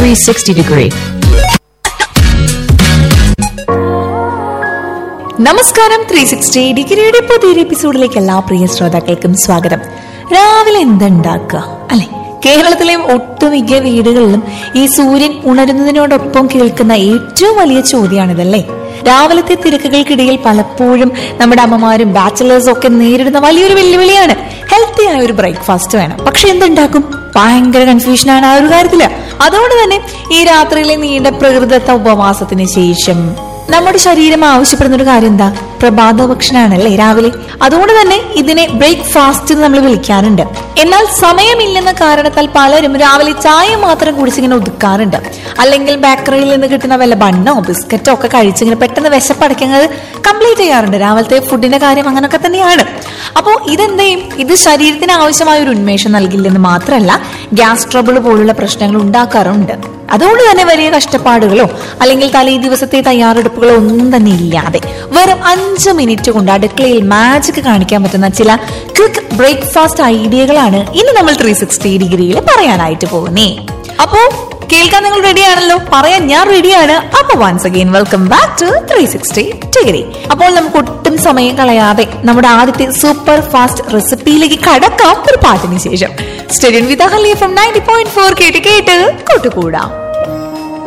360 degree. നമസ്കാരം three sixty ഡിഗ്രിയുടെ പുതിയൊരു എപ്പിസോഡിലേക്ക് എല്ലാ പ്രിയ ശ്രോതാക്കൾക്കും സ്വാഗതം രാവിലെ എന്തുണ്ടാക്കുക അല്ലെ കേരളത്തിലെ ഒട്ടുമിക്ക വീടുകളിലും ഈ സൂര്യൻ ഉണരുന്നതിനോടൊപ്പം കേൾക്കുന്ന ഏറ്റവും വലിയ ചോദ്യമാണിതല്ലേ രാവിലത്തെ തിരക്കുകൾക്കിടയിൽ പലപ്പോഴും നമ്മുടെ അമ്മമാരും ബാച്ചിലേഴ്സും ഒക്കെ നേരിടുന്ന വലിയൊരു വെല്ലുവിളിയാണ് ഹെൽത്തി ആയ ഒരു ബ്രേക്ക്ഫാസ്റ്റ് വേണം പക്ഷെ എന്തുണ്ടാക്കും ഭയങ്കര കൺഫ്യൂഷനാണ് ആ ഒരു കാര്യത്തില് അതുകൊണ്ട് തന്നെ ഈ രാത്രിയിലെ നീണ്ട പ്രകൃതത്ത ഉപവാസത്തിന് ശേഷം നമ്മുടെ ശരീരം ആവശ്യപ്പെടുന്ന ഒരു കാര്യം എന്താ പ്രഭാത ഭക്ഷണമാണല്ലേ രാവിലെ അതുകൊണ്ട് തന്നെ ഇതിനെ ബ്രേക്ക്ഫാസ്റ്റ് എന്ന് നമ്മൾ വിളിക്കാറുണ്ട് എന്നാൽ സമയമില്ലെന്ന കാരണത്താൽ പലരും രാവിലെ ചായ മാത്രം കുടിച്ചിങ്ങനെ ഒതുക്കാറുണ്ട് അല്ലെങ്കിൽ ബേക്കറിയിൽ നിന്ന് കിട്ടുന്ന വല്ല ബണ്ണോ ബിസ്ക്കറ്റോ ഒക്കെ കഴിച്ചിങ്ങനെ പെട്ടെന്ന് വിശപ്പടക്കുന്നത് കംപ്ലീറ്റ് ചെയ്യാറുണ്ട് രാവിലത്തെ ഫുഡിന്റെ കാര്യം അങ്ങനെയൊക്കെ തന്നെയാണ് അപ്പോൾ ഇതെന്ത് ചെയ്യും ഇത് ശരീരത്തിന് ആവശ്യമായ ഒരു ഉന്മേഷം നൽകില്ലെന്ന് മാത്രമല്ല ഗ്യാസ് ട്രബിൾ പോലുള്ള പ്രശ്നങ്ങൾ ഉണ്ടാക്കാറുണ്ട് അതുകൊണ്ട് തന്നെ വലിയ കഷ്ടപ്പാടുകളോ അല്ലെങ്കിൽ തലേ ദിവസത്തെ തയ്യാറെടുപ്പുകളോ ഒന്നും തന്നെ ഇല്ലാതെ വെറും അഞ്ച് മിനിറ്റ് കൊണ്ട് അടുക്കളയിൽ മാജിക് കാണിക്കാൻ പറ്റുന്ന ചില ക്വിക്ക് ബ്രേക്ക്ഫാസ്റ്റ് ഐഡിയകളാണ് ഇന്ന് നമ്മൾ ത്രീ സിക്സ്റ്റി ഡിഗ്രിയിൽ പറയാനായിട്ട് പോകുന്നേ അപ്പോ കേൾക്കാൻ നിങ്ങൾ റെഡിയാണല്ലോ പറയാൻ ഞാൻ റെഡിയാണ് അപ്പൊ once again welcome back to three sixty degree അപ്പോൾ നമുക്ക് ഒട്ടും സമയം കളയാതെ നമ്മുടെ ആദ്യത്തെ സൂപ്പർ ഫാസ്റ്റ് റെസിപ്പിയിലേക്ക് കടക്കാം ഒരു പാട്ടിന് ശേഷം steady on with Hali from ninety point four കേട്ട് കേട്ട് കൂട്ടുകൂടാം